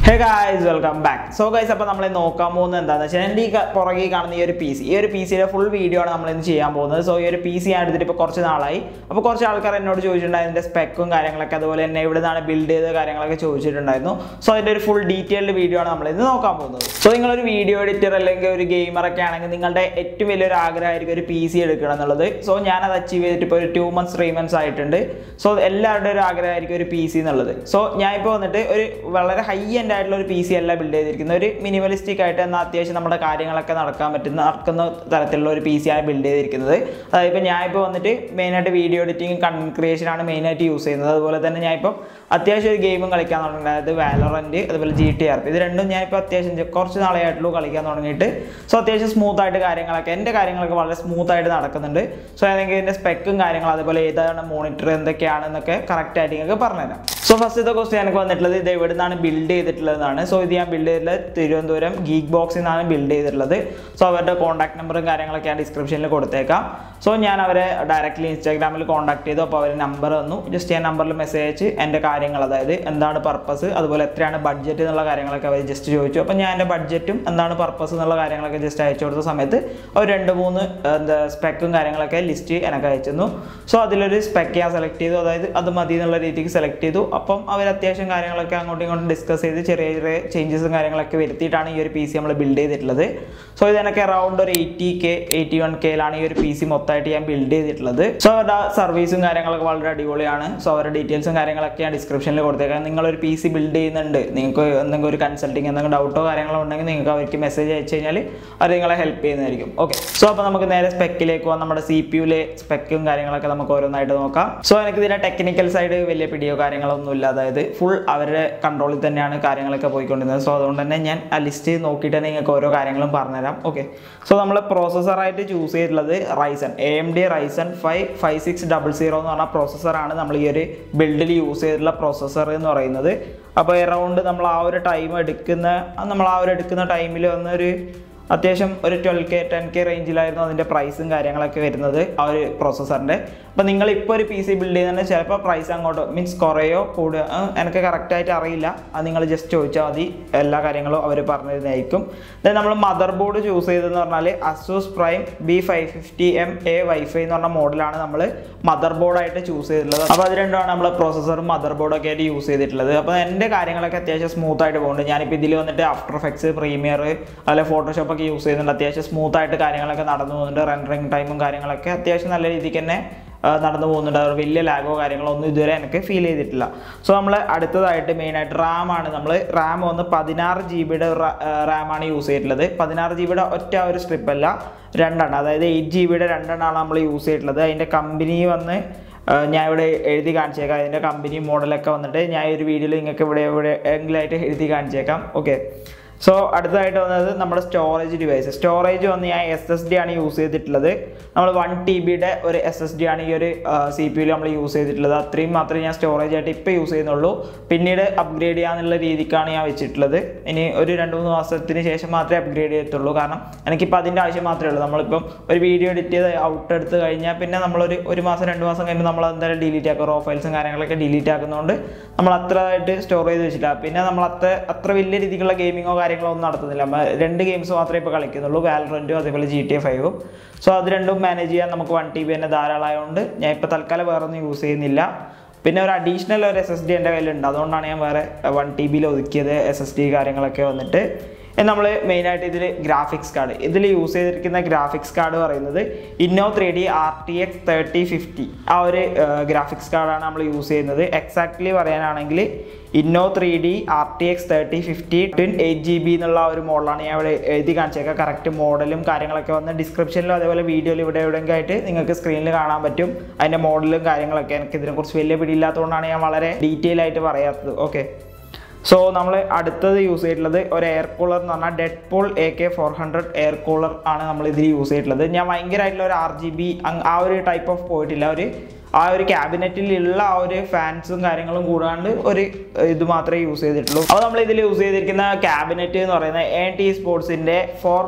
ഹേ guys welcome back so guys അപ്പോൾ നമ്മൾ നോക്കാൻ പോകുന്നത് എന്താണെന്ന് വെച്ചാൽ എൻ്റെ ഈ ക- പുറകെ കാണുന്ന ഈ ഒരു പി സി ഈ ഒരു പി സിയുടെ ഫുൾ വീഡിയോ ആണ് നമ്മൾ ഇന്ന് ചെയ്യാൻ പോകുന്നത് സോ ഈ ഒരു പി സി ഞാൻ എടുത്തിട്ട് ഇപ്പോൾ കുറച്ച് നാളായി അപ്പോൾ കുറച്ച് ആൾക്കാർ എന്നോട് ചോദിച്ചിട്ടുണ്ടായിരുന്നു അതിൻ്റെ സ്പെക്കും കാര്യങ്ങളൊക്കെ അതുപോലെ തന്നെ ഇവിടെ നിന്നാണ് ബിൽഡ് ചെയ്ത കാര്യങ്ങളൊക്കെ ചോദിച്ചിട്ടുണ്ടായിരുന്നു സോ അതിൻ്റെ ഒരു ഫുൾ ഡീറ്റെയിൽഡ് വീഡിയോ ആണ് നമ്മൾ ഇന്ന് നോക്കാൻ പോകുന്നത് സോ നിങ്ങളൊരു വീഡിയോ എഡിറ്റർ അല്ലെങ്കിൽ ഒരു ഗെയിമർ ഒക്കെ ആണെങ്കിൽ നിങ്ങളുടെ ഏറ്റവും വലിയൊരു ആഗ്രഹമായിരിക്കും ഒരു പി സി എടുക്കണം എന്നുള്ളത് സോ ഞാനത് അച്ചീവ് ചെയ്തിട്ട് ഇപ്പോൾ ഒരു ടു മന്ത്സ് ത്രീ മന്ത്സ് ആയിട്ടുണ്ട് സോ എല്ലാവരുടെയും ഒരു ആഗ്രഹമായിരിക്കും ഒരു പി സി എന്നുള്ളത് സോ ഞാൻ ഇപ്പോൾ വന്നിട്ട് ഒരു വളരെ ഹൈ എൻഡ് ആയിട്ടുള്ള ഒരു പി സി അല്ല ബിൽഡ് ചെയ്തിരിക്കുന്നത് ഒരു മിനിമലിസ്റ്റിക് ആയിട്ട് എന്നാൽ അത്യാവശ്യം നമ്മുടെ കാര്യങ്ങളൊക്കെ നടക്കാൻ പറ്റുന്ന നടക്കുന്ന തരത്തിലുള്ള ഒരു പി സി ആണ് ബിൽഡ് ചെയ്തിരിക്കുന്നത് അതായത് ഇപ്പോൾ ഞാൻ ഇപ്പോൾ വന്നിട്ട് മെയിനായിട്ട് വീഡിയോ എഡിറ്റിംഗ് കണ്ടന്റ് ക്രിയേഷൻ ആണ് മെയിനായിട്ട് യൂസ് ചെയ്യുന്നത് അതുപോലെ തന്നെ ഞാൻ ഇപ്പം അത്യാവശ്യം ഒരു ഗെയിമും കളിക്കാൻ തുടങ്ങി അതായത് വാലറൻറ്റ് അതുപോലെ ജി ടി ആർ ഇത് രണ്ടും ഞാൻ ഇപ്പോൾ അത്യാവശ്യം ചെ- കുറച്ച് നാളെ ആയിട്ടുള്ളൂ കളിക്കാൻ തുടങ്ങിയിട്ട് സോ അത്യാവശ്യം സ്മൂത്ത് ആയിട്ട് കാര്യങ്ങളൊക്കെ എൻ്റെ കാര്യങ്ങളൊക്കെ വളരെ സ്മൂത്ത് ആയിട്ട് നടക്കുന്നുണ്ട് സോ ഏതെങ്കിലും ഇതിൻ്റെ സ്പെക്കും കാര്യങ്ങളും അതുപോലെ ഏതാണ് മോണിറ്റർ എന്തൊക്കെയാണെന്നൊക്കെ കറക്റ്റ് ആയിട്ട് നിങ്ങൾക്ക് പറഞ്ഞുതരാം സോ ഫസ്റ്റത്തെ ക്വസ്റ്റ്യൻ എനിക്ക് വന്നിട്ടുള്ളത് ഇത് എവിടെ നിന്നാണ് ബിൽഡ് ചെയ്തിട്ടുള്ളതാണ് സോ ഇത് ഞാൻ ബിൽഡ് ചെയ്തിട്ടുള്ളത് തിരുവനന്തപുരം ഗീക്ക് ബോക്സിൽ നിന്നാണ് ബിൽഡ് ചെയ്തിട്ടുള്ളത് സോ അവരുടെ കോൺടാക്ട് നമ്പറും കാര്യങ്ങളൊക്കെ ഞാൻ ഡിസ്ക്രിപ്ഷനിൽ കൊടുത്തേക്കാം സോ ഞാൻ അവരെ ഡയറക്റ്റ്ലി ഇൻസ്റ്റാഗ്രാമിൽ കോൺടാക്ട് ചെയ്തു അപ്പോൾ അവർ നമ്പർ തന്നു ജസ്റ്റ് ഞാൻ നമ്പറിൽ മെസ്സേജ് അയച്ച് എൻ്റെ കാര്യങ്ങൾ അതായത് എന്താണ് പർപ്പസ് അതുപോലെ എത്രയാണ് ബഡ്ജറ്റ് എന്നുള്ള കാര്യങ്ങളൊക്കെ അവർ ജസ്റ്റ് ചോദിച്ചു അപ്പോൾ ഞാൻ എൻ്റെ ബഡ്ജറ്റും എന്താണ് പർപ്പസ് എന്നുള്ള കാര്യങ്ങളൊക്കെ ജസ്റ്റ് അയച്ചു കൊടുത്ത സമയത്ത് അവർ രണ്ട് മൂന്ന് ഏർ, എന്താ സ്പെക്കും കാര്യങ്ങളൊക്കെ ലിസ്റ്റ് എനിക്ക് അയച്ചു തന്നു സോ അതിലൊരു സ്പെക്ക് ഞാൻ സെലക്ട് ചെയ്തു അതായത് അത് മതി എന്നുള്ള രീതിക്ക് സെലക്ട് ചെയ്തു അപ്പം അവർ അത്യാവശ്യം കാര്യങ്ങളൊക്കെ അങ്ങോട്ടും ഇങ്ങോട്ടും ഡിസ്കസ് ചെയ്ത് ചെറിയ ചെറിയ ചേഞ്ചസും കാര്യങ്ങളൊക്കെ വരുത്തിയിട്ടാണ് ഈ ഒരു പി സി നമ്മൾ ബിൽഡ് ചെയ്തിട്ടുള്ളത് സോ ഇത് എനിക്ക് അറൗണ്ട് ഒരു എയ്റ്റി കെ എയ്റ്റി വൺ കെയിലാണ് ഈ ഒരു പി സി മൊത്തമായിട്ട് ഞാൻ ബിൽഡ് ചെയ്തിട്ടുള്ളത് സോ അവരുടെ സർവീസും കാര്യങ്ങളൊക്കെ വളരെ അടിപൊളിയാണ് സോ അവരുടെ ഡീറ്റെയിൽസും കാര്യങ്ങളൊക്കെ ഞാൻ ഡിസ്ക്രിപ്ഷനിൽ കൊടുത്തേക്കാം നിങ്ങളൊരു പി സി ബിൽഡ് ചെയ്യുന്നുണ്ട് നിങ്ങൾക്ക് എന്തെങ്കിലും ഒരു കൺസൾട്ടിങ് എന്തെങ്കിലും ഡൗട്ടോ കാര്യങ്ങളോ ഉണ്ടെങ്കിൽ നിങ്ങൾക്ക് അവർക്ക് മെസ്സേജ് അയച്ചു കഴിഞ്ഞാൽ അവർ നിങ്ങളെ ഹെൽപ്പ് ചെയ്യുന്നതായിരിക്കും ഓക്കെ സോ അപ്പോൾ നമുക്ക് നേരെ സ്പെക്കിലേക്ക് പോകാം നമ്മുടെ സി പി യുലെ സ്പെക്കും കാര്യങ്ങളൊക്കെ നമുക്ക് ഓരോന്നായിട്ട് നോക്കാം സോ എനിക്ക് ഇതിൻ്റെ ടെക്നിക്കൽ സൈഡ് വലിയ പിടിയോ കാര്യങ്ങളൊന്നും ഇല്ല അതായത് ഫുൾ അവരുടെ കൺട്രോളിൽ തന്നെയാണ് കാര്യങ്ങളൊക്കെ പോയിക്കൊണ്ടിരുന്നത് സോ അതുകൊണ്ട് തന്നെ ഞാൻ ആ ലിസ്റ്റ് നോക്കിയിട്ട് തന്നെ നിങ്ങൾക്ക് ഓരോ കാര്യങ്ങളും പറഞ്ഞുതരാം ഓക്കെ സോ നമ്മൾ പ്രോസസ്സറായിട്ട് ചൂസ് ചെയ്തിട്ടുള്ളത് Ryzen A M D Ryzen five five six double zero എന്ന് പറഞ്ഞ പ്രോസസ്സറാണ് നമ്മൾ ഈ ഒരു ബിൽഡിൽ യൂസ് ചെയ്തിട്ടുള്ള പ്രോസസ്സർ എന്ന് പറയുന്നത് അപ്പോൾ എറൗണ്ട് നമ്മൾ ആ ഒരു ടൈം എടുക്കുന്ന നമ്മൾ ആ ഒരു എടുക്കുന്ന ടൈമിൽ വന്നൊരു അത്യാവശ്യം ഒരു ട്വൽവ് കെ ടെൻ കെ റേഞ്ചിലായിരുന്നു അതിൻ്റെ പ്രൈസും കാര്യങ്ങളൊക്കെ വരുന്നത് ആ ഒരു പ്രോസസ്സറിൻ്റെ അപ്പോൾ നിങ്ങൾ ഇപ്പോൾ ഒരു പി സി ബിൽഡ് ചെയ്യുന്നതിന് ചിലപ്പോൾ പ്രൈസ് അങ്ങോട്ട് മീൻസ് കുറയോ കൂടുക ആ, എനിക്ക് കറക്റ്റായിട്ട് അറിയില്ല അത് നിങ്ങൾ ജസ്റ്റ് ചോദിച്ചാൽ മതി എല്ലാ കാര്യങ്ങളും അവർ പറഞ്ഞു തരുന്നതായിരിക്കും ദെൻ നമ്മൾ മദർ ബോർഡ് ചൂസ് ചെയ്തതെന്ന് പറഞ്ഞാൽ Asus prime B five fifty M A wifi എന്ന് പറഞ്ഞ മോഡലാണ് നമ്മൾ മദർ ബോർഡായിട്ട് ചൂസ് ചെയ്തിട്ടുള്ളത് അപ്പോൾ അത് രണ്ടുമാണ് നമ്മൾ പ്രോസസ്സറും മദർ ബോർഡൊക്കെ ആയിട്ട് യൂസ് ചെയ്തിട്ടുള്ളത് അപ്പോൾ എൻ്റെ കാര്യങ്ങളൊക്കെ അത്യാവശ്യം സ്മൂത്ത് ആയിട്ട് പോകുന്നുണ്ട് ഞാനിപ്പോൾ ഇതിൽ വന്നിട്ട് ആഫ്റ്റർ എഫക്ട്സ് പ്രീമിയർ അതുപോലെ ഫോട്ടോഷോപ്പ് ഒക്കെ യൂസ് ചെയ്യുന്നുണ്ട് അത്യാവശ്യം സ്മൂത്ത് ആയിട്ട് കാര്യങ്ങളൊക്കെ നടന്നു പോകുന്നുണ്ട് റെൻഡറിങ് ടൈമും കാര്യങ്ങളൊക്കെ അത്യാവശ്യം നല്ല രീതിക്ക് തന്നെ ആ, നടന്നു പോകുന്നുണ്ട് അത് വലിയ ലാഗോ കാര്യങ്ങളോ ഒന്നും ഇതുവരെ എനിക്ക് ഫീൽ ചെയ്തിട്ടില്ല സോ നമ്മൾ അടുത്തതായിട്ട് മെയിനായിട്ട് റാം ആണ് നമ്മൾ റാം വന്ന് പതിനാറ് ജി ബിയുടെ റാമാണ് യൂസ് ചെയ്തിട്ടുള്ളത് പതിനാറ് ജി ബിയുടെ ഒറ്റ ഒരു സ്ട്രിപ്പ് അല്ല രണ്ടെണ്ണം അതായത് എയ്റ്റ് ജി ബിയുടെ രണ്ടെണ്ണമാണ് നമ്മൾ യൂസ് ചെയ്തിട്ടുള്ളത് അതിൻ്റെ കമ്പനി വന്ന് ആ, ഞാൻ ഇവിടെ എഴുതി കാണിച്ചേക്കാം അതിൻ്റെ കമ്പനി മോഡലൊക്കെ വന്നിട്ട് ഞാൻ ഈ ഒരു വീഡിയോയിൽ നിങ്ങൾക്ക് ഇവിടെ ഇവിടെ എങ്കിലായിട്ട് എഴുതി കാണിച്ചേക്കാം ഓക്കെ സോ അടുത്തതായിട്ട് വന്നത് നമ്മുടെ സ്റ്റോറേജ് ഡിവൈസ് സ്റ്റോറേജ് വന്ന് ഞാൻ എസ് എസ് ഡി ആണ് യൂസ് ചെയ്തിട്ടുള്ളത് നമ്മൾ വൺ ടി ബിയുടെ ഒരു എസ് എസ് ഡി ആണ് ഈ ഒരു സി പി യുയിൽ നമ്മൾ യൂസ് ചെയ്തിട്ടുള്ളത് അത്രയും മാത്രമേ ഞാൻ സ്റ്റോറേജ് ആയിട്ട് ഇപ്പോൾ യൂസ് ചെയ്യുന്നുള്ളൂ പിന്നീട് അപ്ഗ്രേഡ് ചെയ്യാന്നുള്ള രീതിക്കാണ് ഞാൻ വെച്ചിട്ടുള്ളത് ഇനി ഒരു രണ്ട് മൂന്ന് മാസത്തിന് ശേഷം മാത്രമേ അപ്ഗ്രേഡ് ചെയ്യത്തുള്ളൂ കാരണം എനിക്കിപ്പോൾ അതിൻ്റെ ആവശ്യം മാത്രമേ ഉള്ളൂ നമ്മളിപ്പം ഒരു വീഡിയോ എഡിറ്റ് ചെയ്ത് ഔട്ട് എടുത്ത് കഴിഞ്ഞാൽ പിന്നെ നമ്മളൊരു ഒരു മാസം രണ്ട് മാസം കഴിയുമ്പോൾ നമ്മൾ എന്തായാലും ഡിലീറ്റ് ആക്കും റോ ഫയൽസും കാര്യങ്ങളൊക്കെ ഡിലീറ്റ് ആക്കുന്നതുകൊണ്ട് നമ്മൾ അത്രയായിട്ട് സ്റ്റോർ ചെയ്ത് വെച്ചില്ല പിന്നെ നമ്മൾ അത്ര അത്ര വലിയ രീതിക്കുള്ള ഗെയിമിങ്ങോ കാര്യങ്ങളോ ഒന്നും നടത്തുന്നില്ല നമ്മൾ രണ്ട് ഗെയിംസ് മാത്രമേ ഇപ്പോൾ കളിക്കുന്നുള്ളൂ വാലറൻറ്റും അതേപോലെ ജി ടി എ ഫൈവും സോ അത് രണ്ടും മാനേജ് ചെയ്യാൻ നമുക്ക് വൺ ടി ബി തന്നെ ധാരാളമായതുകൊണ്ട് ഞാൻ ഇപ്പോൾ തൽക്കാലം വേറെ ഒന്നും യൂസ് ചെയ്യുന്നില്ല പിന്നെ ഒരു അഡീഷണൽ ഒരു എസ് എസ് ഡി എൻ്റെ കയ്യിലുണ്ട് അതുകൊണ്ടാണ് ഞാൻ വേറെ വൺ ടി ബിയിൽ ഒതുക്കിയത് എസ് എസ് ഡി കാര്യങ്ങളൊക്കെ വന്നിട്ട് നമ്മൾ മെയിനായിട്ട് ഇതിൽ ഗ്രാഫിക്സ് കാർഡ് ഇതിൽ യൂസ് ചെയ്തിരിക്കുന്ന ഗ്രാഫിക്സ് കാർഡ് പറയുന്നത് Inno three D R T X thirty fifty ആ ഒരു ഗ്രാഫിക്സ് കാർഡാണ് നമ്മൾ യൂസ് ചെയ്യുന്നത് എക്സാക്ട്ലി പറയാനാണെങ്കിൽ Inno three D R T X thirty fifty twin eight G B എന്നുള്ള ആ ഒരു മോഡലാണ് ഞാൻ ഇവിടെ എഴുതി കാണിച്ചേക്കാം കറക്റ്റ് മോഡലും കാര്യങ്ങളൊക്കെ വന്ന് ഡിസ്ക്രിപ്ഷനിലും അതേപോലെ വീഡിയോയിൽ ഇവിടെ എവിടെയെങ്കിലും ആയിട്ട് നിങ്ങൾക്ക് സ്ക്രീനിൽ കാണാൻ പറ്റും അതിൻ്റെ മോഡലും കാര്യങ്ങളൊക്കെ എനിക്ക് ഇതിനെക്കുറിച്ച് വലിയ പിടിയില്ലാത്തതുകൊണ്ടാണ് ഞാൻ വളരെ ഡീറ്റെയിൽ ആയിട്ട് പറയാത്തത് ഓക്കെ സോ നമ്മൾ അടുത്തത് യൂസ് ചെയ്തിട്ടുള്ളത് ഒരു എയർ കൂളർ എന്ന് പറഞ്ഞാൽ Deepcool A K four hundred air cooler ആണ് നമ്മൾ ഇതിൽ യൂസ് ചെയ്തിട്ടുള്ളത് ഞാൻ ഭയങ്കരമായിട്ടുള്ള ഒരു ആർ ജി ബി ആ ഒരു ടൈപ്പ് ഓഫ് പോയിട്ടില്ല ഒരു ആ ഒരു ക്യാബിനറ്റിലുള്ള ആ ഒരു ഫാൻസും കാര്യങ്ങളും കൂടാണ്ട് ഒരു ഇത് മാത്രമേ യൂസ് ചെയ്തിട്ടുള്ളൂ അപ്പോൾ നമ്മൾ ഇതിൽ യൂസ് ചെയ്തിരിക്കുന്ന ക്യാബിനറ്റ് എന്ന് പറയുന്നത് എ ടി സ്പോർട്സിൻ്റെ four one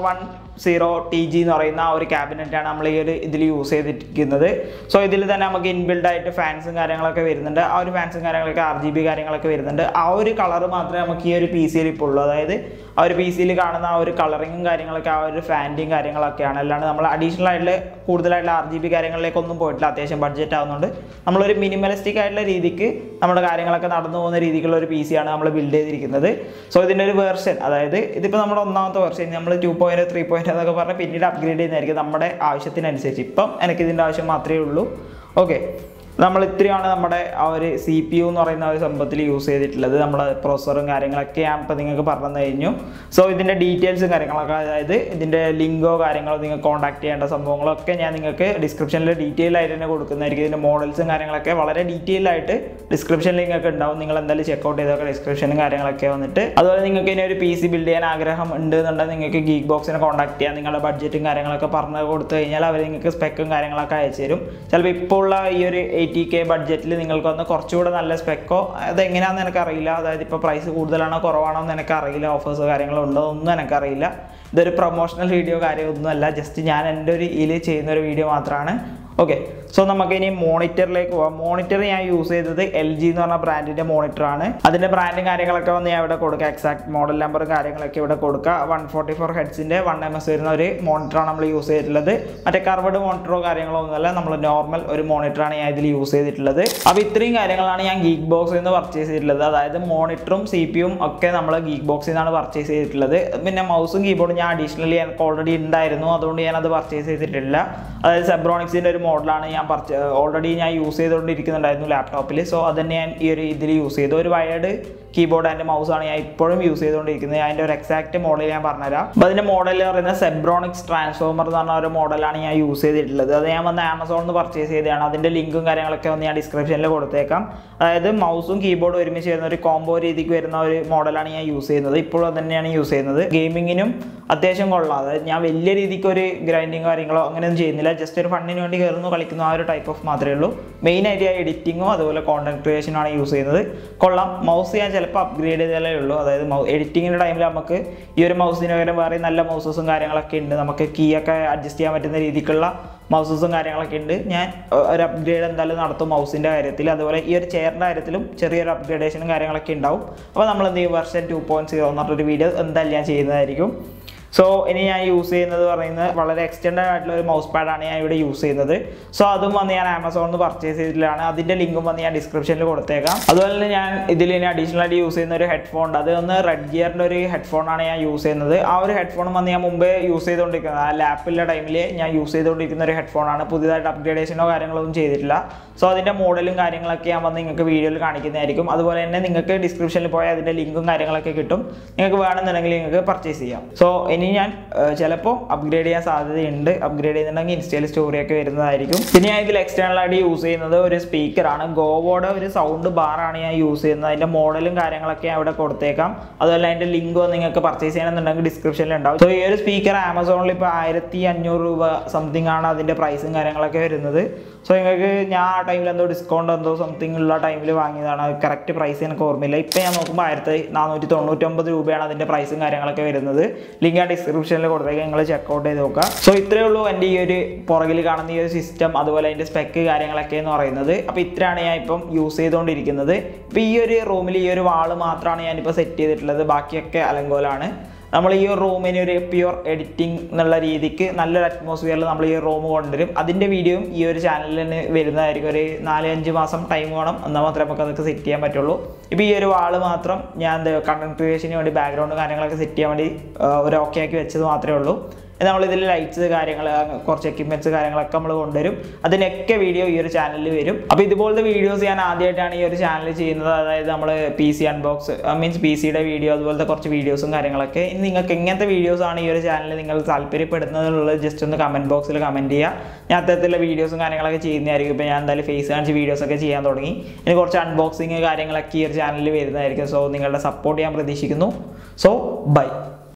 zero T G എന്ന് പറയുന്ന ആ ഒരു ക്യാബിനറ്റാണ് നമ്മൾ ഈ ഒരു ഇതിൽ യൂസ് ചെയ്തിരിക്കുന്നത് സോ ഇതിൽ തന്നെ നമുക്ക് ഇൻബിൽഡ് ആയിട്ട് ഫാൻസും കാര്യങ്ങളൊക്കെ വരുന്നുണ്ട് ആ ഒരു ഫാൻസും കാര്യങ്ങളൊക്കെ ആർ ജി ബി കാര്യങ്ങളൊക്കെ വരുന്നുണ്ട് ആ ഒരു കളർ മാത്രമേ നമുക്ക് ഈ ഒരു പി സിയിൽ ഇപ്പോൾ ഉള്ളൂ അതായത് ആ ഒരു പി സിയിൽ കാണുന്ന ആ ഒരു കളറിങ്ങും കാര്യങ്ങളൊക്കെ ആ ഒരു ഫാൻറ്റിയും കാര്യങ്ങളൊക്കെയാണ് അല്ലാണ്ട് നമ്മൾ അഡീഷണൽ ആയിട്ട് കൂടുതലായിട്ടുള്ള ആർ ജി ബി കാര്യങ്ങളിലേക്കൊന്നും പോയിട്ടില്ല അത്യാവശ്യം ബഡ്ജറ്റ് ആവുന്നുണ്ട് നമ്മളൊരു മിനിമലിസ്റ്റിക് ആയിട്ടുള്ള രീതിക്ക് നമ്മുടെ കാര്യങ്ങളൊക്കെ നടന്നു പോകുന്ന രീതിക്കുള്ള ഒരു പി സിയാണ് നമ്മൾ ബിൽഡ് ചെയ്തിരിക്കുന്നത് സോ ഇതിൻ്റെ ഒരു വേർഷൻ അതായത് ഇതിപ്പോൾ നമ്മുടെ ഒന്നാമത്തെ വേർഷൻ നമ്മൾ ടു പോയിൻറ്റ് ത്രീ പോയിൻറ്റ് എന്നൊക്കെ പറഞ്ഞാൽ പിന്നീട് അപ്ഗ്രേഡ് ചെയ്യുന്നതായിരിക്കും നമ്മുടെ ആവശ്യത്തിനനുസരിച്ച് ഇപ്പം എനിക്ക് ഇതിൻ്റെ ആവശ്യം മാത്രമേ ഉള്ളൂ ഓക്കെ നമ്മൾ ഇത്രയാണ് നമ്മുടെ ആ ഒരു സി പി യു എന്ന് പറയുന്ന ഒരു സംഭവത്തിൽ യൂസ് ചെയ്തിട്ടുള്ളത് നമ്മുടെ പ്രൊസറും കാര്യങ്ങളൊക്കെ ഞാൻ ഇപ്പോൾ നിങ്ങൾക്ക് പറഞ്ഞു കഴിഞ്ഞു സോ ഇതിൻ്റെ ഡീറ്റെയിൽസും കാര്യങ്ങളൊക്കെ അതായത് ഇതിൻ്റെ ലിങ്കോ കാര്യങ്ങളോ നിങ്ങൾക്ക് കോൺടാക്ട് ചെയ്യേണ്ട സംഭവങ്ങളൊക്കെ ഞാൻ നിങ്ങൾക്ക് ഡിസ്ക്രിപ്ഷനിൽ ഡീറ്റെയിൽ ആയിട്ട് തന്നെ കൊടുക്കുന്നതായിരിക്കും ഇതിൻ്റെ മോഡൽസും കാര്യങ്ങളൊക്കെ വളരെ ഡീറ്റെയിൽ ആയിട്ട് ഡിസ്ക്രിപ്ഷൻ ലിങ്ക് ഒക്കെ ഉണ്ടാവും നിങ്ങൾ എന്തായാലും ചെക്കൗട്ട് ചെയ്തൊക്കെ ഡിസ്ക്രിപ്ഷനും കാര്യങ്ങളൊക്കെ വന്നിട്ട് അതുപോലെ നിങ്ങൾക്ക് ഇനി ഒരു പി സി ബിൽഡ് ചെയ്യാൻ ആഗ്രഹം ഉണ്ട് എന്നുണ്ടെങ്കിൽ നിങ്ങൾക്ക് ഗീക്ക് ബോക്സിനെ കോൺടാക്ട് ചെയ്യാം നിങ്ങളുടെ ബഡ്ജറ്റും കാര്യങ്ങളൊക്കെ പറഞ്ഞു കൊടുത്തു കഴിഞ്ഞാൽ അവർ നിങ്ങൾക്ക് സ്പെക്കും കാര്യങ്ങളൊക്കെ അയച്ചു തരും ചിലപ്പോൾ ഇപ്പോൾ ഉള്ള ഈ ഒരു എയ്റ്റി കെ ബഡ്ജറ്റിൽ നിങ്ങൾക്ക് വന്ന് കുറച്ചുകൂടെ നല്ല സ്പെക്കോ അതെങ്ങനെയാണെന്ന് എനിക്കറിയില്ല അതായത് ഇപ്പോൾ പ്രൈസ് കൂടുതലാണോ കുറവാണോ എന്ന് എനിക്കറിയില്ല ഓഫേഴ്സോ കാര്യങ്ങളോ ഉണ്ടോ ഒന്നും എനിക്കറിയില്ല ഇതൊരു പ്രൊമോഷണൽ വീഡിയോ കാര്യമൊന്നുമല്ല ജസ്റ്റ് ഞാൻ എൻ്റെ ഒരു ഇതിൽ ചെയ്യുന്ന ഒരു വീഡിയോ മാത്രമാണ് ഓക്കെ സോ നമുക്ക് ഇനി മോണിറ്ററിലേക്ക് പോവാം മോണിറ്റർ ഞാൻ യൂസ് ചെയ്തത് എൽ ജി എന്ന് പറഞ്ഞ ബ്രാൻഡിന്റെ മോണിറ്റർ ആണ് അതിന്റെ ബ്രാൻഡും കാര്യങ്ങളൊക്കെ വന്ന് ഞാൻ ഇവിടെ കൊടുക്കുക എക്സാക്ട് മോഡൽ നമ്പറും കാര്യങ്ങളൊക്കെ ഇവിടെ കൊടുക്കുക വൺ ഫോർട്ടി ഫോർ ഹെഡ്സിന്റെ വൺ എം എസ് വരുന്ന ഒരു മോണിറ്ററാണ് നമ്മൾ യൂസ് ചെയ്തിട്ടുള്ളത് മറ്റേ കർവഡ് മോണിറ്ററോ കാര്യങ്ങളോ ഒന്നുമല്ല നമ്മൾ നോർമൽ ഒരു മോണിറ്ററാണ് ഞാൻ ഇതിൽ യൂസ് ചെയ്തിട്ടുള്ളത് അപ്പോൾ ഇത്രയും കാര്യങ്ങളാണ് ഞാൻ ഗീക്ക് ബോക്സിൽ നിന്ന് പർച്ചേസ് ചെയ്തിട്ടുള്ളത് അതായത് മോണിറ്ററും സി പി യും ഒക്കെ നമ്മൾ ഗീക്ക് ബോക്സിൽ നിന്നാണ് പർച്ചേസ് ചെയ്തിട്ടുള്ളത് പിന്നെ മൗസും കീബോർഡും ഞാൻ അഡീഷണലി എനിക്ക് ഓൾറെഡി ഉണ്ടായിരുന്നു അതുകൊണ്ട് ഞാൻ അത് പർച്ചേസ് ചെയ്തിട്ടില്ല അതായത് സെബ്രോണിക്സിന്റെ ഒരു മോഡലാണ് ഞാൻ പർച്ചേ ഓൾറെഡി ഞാൻ യൂസ് ചെയ്തുകൊണ്ടിരിക്കുന്നുണ്ടായിരുന്നു ലാപ്ടോപ്പിൽ സോ അതന്നെ ഞാൻ ഈ ഒരു ഇതിൽ യൂസ് ചെയ്തു ഒരു വയർഡ് കീബോർഡ് ആൻഡ് മൗസ് ആണ് ഞാൻ ഇപ്പോഴും യൂസ് ചെയ്തുകൊണ്ടിരിക്കുന്നത് അതിൻ്റെ ഒരു എക്സാക്ട് മോഡൽ ഞാൻ പറഞ്ഞുതരാം അപ്പോൾ അതിൻ്റെ മോഡൽ എന്ന് പറയുന്നത് സെബ്രോണിക്സ് ട്രാൻസ്ഫോമർ എന്ന് പറഞ്ഞ ഒരു മോഡലാണ് ഞാൻ യൂസ് ചെയ്തിട്ടുള്ളത് അത് ഞാൻ വന്ന് ആമസോണിൽ നിന്ന് പർച്ചേസ് ചെയ്തതാണ് അതിൻ്റെ ലിങ്കും കാര്യങ്ങളൊക്കെ വന്ന് ഞാൻ ഡിസ്ക്രിപ്ഷനിൽ കൊടുത്തേക്കാം അതായത് മൗസും കീബോർഡും ഒരുമിച്ച് വരുന്ന ഒരു കോംബോ രീതിക്ക് വരുന്ന ഒരു മോഡലാണ് ഞാൻ യൂസ് ചെയ്യുന്നത് ഇപ്പോഴും അത് തന്നെയാണ് യൂസ് ചെയ്യുന്നത് ഗെയിമിങ്ങിനും അത്യാവശ്യം കൊള്ളാം അതായത് ഞാൻ വലിയ രീതിക്ക് ഒരു ഗ്രൈൻഡിങ് കാര്യങ്ങളോ അങ്ങനെയൊന്നും ചെയ്യുന്നില്ല ജസ്റ്റ് ഒരു ഫണ്ടിന് വേണ്ടി കയറുന്നു കളിക്കുന്നു ആ ഒരു ടൈപ്പ് ഓഫ് മാത്രമേ ഉള്ളൂ മെയിൻ ആയിട്ട് ഞാൻ എഡിറ്റിങ്ങും അതുപോലെ കോണ്ടന്റ് ക്രിയേഷനും ആണ് യൂസ് ചെയ്യുന്നത് കൊള്ളാം മൗസ് ഞാൻ ചിലപ്പോൾ അപ്ഗ്രേഡ് ചെയ്താലേ ഉള്ളൂ അതായത് എഡിറ്റിങ്ങിൻ്റെ ടൈമിൽ നമുക്ക് ഈ ഒരു മൗസിന് പകരം വേറെ നല്ല മൗസസും കാര്യങ്ങളൊക്കെ ഉണ്ട് നമുക്ക് കീ ഒക്കെ അഡ്ജസ്റ്റ് ചെയ്യാൻ പറ്റുന്ന രീതിക്കുള്ള മൗസസും കാര്യങ്ങളൊക്കെ ഉണ്ട് ഞാൻ ഏർ, ഒരു അപ്ഗ്രേഡ് എന്തായാലും നടത്തും മൗസിൻ്റെ കാര്യത്തിൽ അതുപോലെ ഈ ഒരു ചെയറിൻ്റെ കാര്യത്തിലും ചെറിയൊരു അപ്ഗ്രേഡേഷനും കാര്യങ്ങളൊക്കെ ഉണ്ടാവും അപ്പോൾ നമ്മൾ എന്ത് ചെയ്യും വെർഷൻ ടു പോയിൻറ്റ് സീറോ എന്ന് പറഞ്ഞൊരു വീഡിയോ എന്തായാലും ഞാൻ ചെയ്യുന്നതായിരിക്കും സോ ഇനി ഞാൻ യൂസ് ചെയ്യുന്നത് പറയുന്നത് വളരെ എക്സ്റ്റൻഡ് ആയിട്ടുള്ള ഒരു മൗസ് പാഡാണ് ഞാൻ ഇവിടെ യൂസ് ചെയ്യുന്നത് സോ അതും വന്ന് ഞാൻ ആമസോണിൽ നിന്ന് പർച്ചേസ് ചെയ്തിട്ടുള്ളതാണ് അതിൻ്റെ ലിങ്കും വന്ന് ഞാൻ ഡിസ്ക്രിപ്ഷനിൽ കൊടുത്തേക്കാം അതുപോലെ തന്നെ ഞാൻ ഇതിൽ ഇനി അഡീഷണൽ ആയിട്ട് യൂസ് ചെയ്യുന്ന ഒരു ഹെഡ്ഫോൺ ഉണ്ട് അത് ഒന്ന് റെഡ് ഗിയറിൻ്റെ ഒരു ഹെഡ്ഫോണാണ് ഞാൻ യൂസ് ചെയ്യുന്നത് ആ ഒരു ഹെഡ്ഫോൺ വന്ന് ഞാൻ മുമ്പേ യൂസ് ചെയ്തുകൊണ്ടിരിക്കുന്നത് ആ ലാപ്പിലെ ടൈമിൽ ഞാൻ യൂസ് ചെയ്തുകൊണ്ടിരിക്കുന്ന ഒരു ഹെഡ്ഫോണാണ് പുതിയതായിട്ട് അപ്ഗ്രേഡേഷനോ കാര്യങ്ങളോ ഒന്നും ചെയ്തിട്ടില്ല സോ അതിൻ്റെ മോഡലും കാര്യങ്ങളൊക്കെ ഞാൻ വന്ന് നിങ്ങൾക്ക് വീഡിയോയിൽ കാണിക്കുന്നതായിരിക്കും അതുപോലെ തന്നെ നിങ്ങൾക്ക് ഡിസ്ക്രിപ്ഷനിൽ പോയാൽ അതിൻ്റെ ലിങ്കും കാര്യങ്ങളൊക്കെ കിട്ടും നിങ്ങൾക്ക് വേണമെന്നുണ്ടെങ്കിൽ നിങ്ങൾക്ക് പർച്ചേസ് ചെയ്യാം സോ ഇനി ഞാൻ ചിലപ്പോൾ അപ്ഗ്രേഡ് ചെയ്യാൻ സാധ്യതയുണ്ട് അപ്ഗ്രേഡ് ചെയ്യുന്നുണ്ടെങ്കിൽ ഇൻസ്റ്റയിൽ സ്റ്റോറിയൊക്കെ വരുന്നതായിരിക്കും പിന്നെ ഞാൻ ഇതിൽ എക്സ്റ്റേണൽ ആയിട്ട് യൂസ് ചെയ്യുന്നത് ഒരു സ്പീക്കറാണ് ഗോവോയുടെ ഒരു സൗണ്ട് ബാറാണ് ഞാൻ യൂസ് ചെയ്യുന്നത് അതിൻ്റെ മോഡലും കാര്യങ്ങളൊക്കെ ഞാൻ ഇവിടെ കൊടുത്തേക്കാം അതുപോലെ അതിൻ്റെ ലിങ്കോ നിങ്ങൾക്ക് പർച്ചേസ് ചെയ്യണമെന്നുണ്ടെങ്കിൽ ഡിസ്ക്രിപ്ഷനിൽ ഉണ്ടാവും സോ ഈ ഒരു സ്പീക്കർ ആമസോണിൽ ഇപ്പോൾ ആയിരത്തി അഞ്ഞൂറ് രൂപ സംതിങ് ആണ് അതിൻ്റെ പ്രൈസും കാര്യങ്ങളൊക്കെ വരുന്നത് സോ നിങ്ങൾക്ക് ഞാൻ ആ ടൈമിൽ എന്തോ ഡിസ്കൗണ്ട് എന്തോ സംതിങ് ഉള്ള ടൈമിൽ വാങ്ങിയതാണ് കറക്റ്റ് പ്രൈസ് എനിക്ക് ഓർമ്മയില്ല ഇപ്പം ഞാൻ നോക്കുമ്പോൾ ആയിരത്തി നാനൂറ്റി തൊണ്ണൂറ്റൊമ്പത് രൂപയാണ് അതിൻ്റെ പ്രൈസും കാര്യങ്ങളൊക്കെ വരുന്നത് ലിങ്ക് ആ ഡിസ്ക്രിപ്ഷനിൽ കൊടുത്തേക്ക് നിങ്ങൾ ചെക്കൗട്ട് ചെയ്ത് നോക്കുക സോ ഇത്രയേ ഉള്ളൂ എൻ്റെ ഈ ഒരു പുറകിൽ കാണുന്ന ഈ ഒരു സിസ്റ്റം അതുപോലെ അതിൻ്റെ സ്പെക്ക് കാര്യങ്ങളൊക്കെ എന്ന് പറയുന്നത് അപ്പോൾ ഇത്രയാണ് ഞാൻ ഇപ്പം യൂസ് ചെയ്തുകൊണ്ടിരിക്കുന്നത് ഇപ്പോൾ ഈ ഒരു റൂമിൽ ഈ ഒരു വാള് മാത്രമാണ് ഞാനിപ്പോൾ സെറ്റ് ചെയ്തിട്ടുള്ളത് ബാക്കിയൊക്കെ അലങ്കോലാണ് നമ്മൾ ഈ ഒരു റൂമിന് ഒരു പ്യുവർ എഡിറ്റിംഗ് എന്നുള്ള രീതിക്ക് നല്ലൊരു അറ്റ്മോസ്ഫിയറിൽ നമ്മൾ ഈ റൂം കൊണ്ടുവരും അതിൻ്റെ വീഡിയോയും ഈ ഒരു ചാനലിന് വരുന്നതായിരിക്കും ഒരു നാല് അഞ്ച് മാസം ടൈം വേണം എന്നാൽ മാത്രമേ നമുക്ക് അതൊക്കെ സെറ്റ് ചെയ്യാൻ പറ്റുള്ളൂ ഇപ്പോൾ ഈ ഒരു വാള് മാത്രം ഞാൻ കണ്ടന്റ് ക്രിയേഷന് വേണ്ടി ബാക്ക്ഗ്രൗണ്ട് കാര്യങ്ങളൊക്കെ സെറ്റ് ചെയ്യാൻ വേണ്ടി ആ, ഒരു ഓക്കെ ആക്കി വെച്ചത് മാത്രമേ ഉള്ളൂ നമ്മളിതിൽ ലൈറ്റ്സ് കാര്യങ്ങൾ കുറച്ച് എക്യുപ്മെൻറ്റ്സ് കാര്യങ്ങളൊക്കെ നമ്മൾ കൊണ്ടുവരും അതിനൊക്കെ വീഡിയോ ഈ ഒരു ചാനലിൽ വരും അപ്പോൾ ഇതുപോലത്തെ വീഡിയോസ് ഞാൻ ആദ്യമായിട്ടാണ് ഈ ഒരു ചാനൽ ചെയ്യുന്നത് അതായത് നമ്മൾ P C unbox means P സിയുടെ വീഡിയോ അതുപോലത്തെ കുറച്ച് വീഡിയോസും കാര്യങ്ങളൊക്കെ ഇനി നിങ്ങൾക്ക് എങ്ങനത്തെ വീഡിയോസ് ആണ് ഈ ഒരു ചാനലിൽ നിങ്ങൾ താല്പര്യപ്പെടുന്നതെന്നുള്ളത് ജസ്റ്റ് ഒന്ന് കമൻറ്റ് ബോക്സിൽ കമൻറ്റ് ചെയ്യുക ഞാൻ അത്തരത്തിലുള്ള വീഡിയോസും കാര്യങ്ങളൊക്കെ ചെയ്യുന്നതായിരിക്കും ഇപ്പോൾ ഞാൻ എന്തായാലും ഫേസ് കാണിച്ച് വീഡിയോസൊക്കെ ചെയ്യാൻ തുടങ്ങി ഇനി കുറച്ച് അൺബോക്സിങ് കാര്യങ്ങളൊക്കെ ഈ ഒരു ചാനലിൽ വരുന്നതായിരിക്കും സോ നിങ്ങളുടെ സപ്പോർട്ട് ഞാൻ പ്രതീക്ഷിക്കുന്നു സോ ബൈ